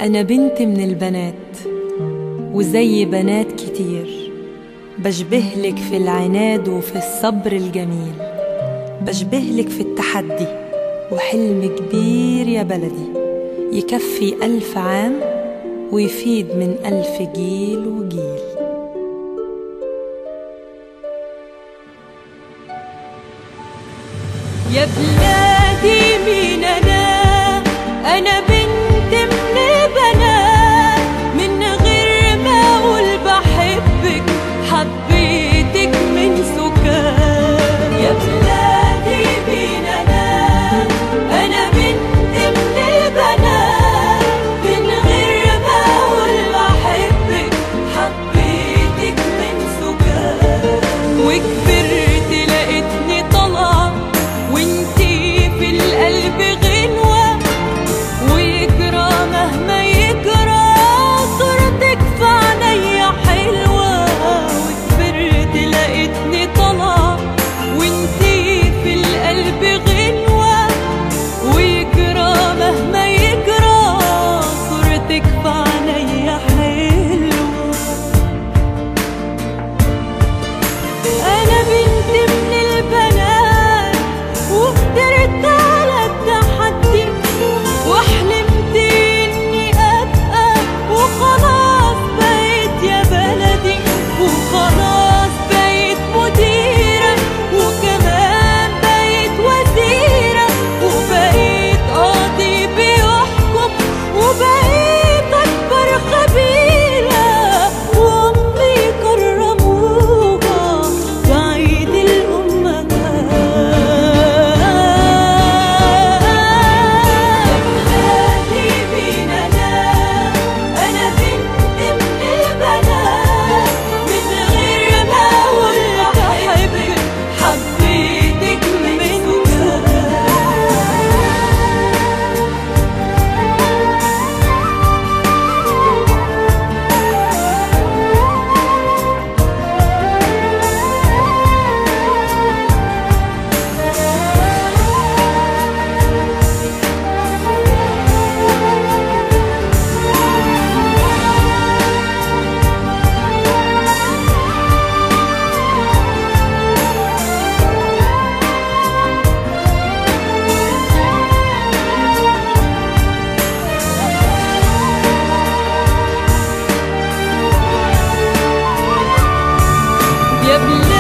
أنا بنت من البنات وزي بنات كتير بشبهلك في العناد وفي الصبر الجميل بشبهلك في التحدي وحلم كبير يا بلدي يكفي ألف عام ويفيد من ألف جيل وجيل يا بلادي مين انا انا بنت من البنات من غير ما اقول بحبك حبيتك من سكان يا بلادي مين انا انا بنت من البنات من غير ما اقول بحبك حبيتك من سكان وكبرت لقيتني طالعه وانتي في القلب غنوة ويجرى مهما يجرى صورتك في عينيا حلوة وكبرت لقيتني طالعة وانتي في القلب غنوة ويجرى مهما يجرى صورتك في عينيا حلوة أنا بنت من البنات وقدرت على التحدي وحلمت إني أبقى وخلاص بقيت يا بلدي وخلاص بقيت مديرة وكمان بقيت وزيرة وبقيت قاضي بيحكم وبقيت أكبر خبيرة وأمي كرموها بعيد الأمهات مين أنا أنا بنت من البنات من غير ما أقول بحبك حبيتك من سكان يا بلاد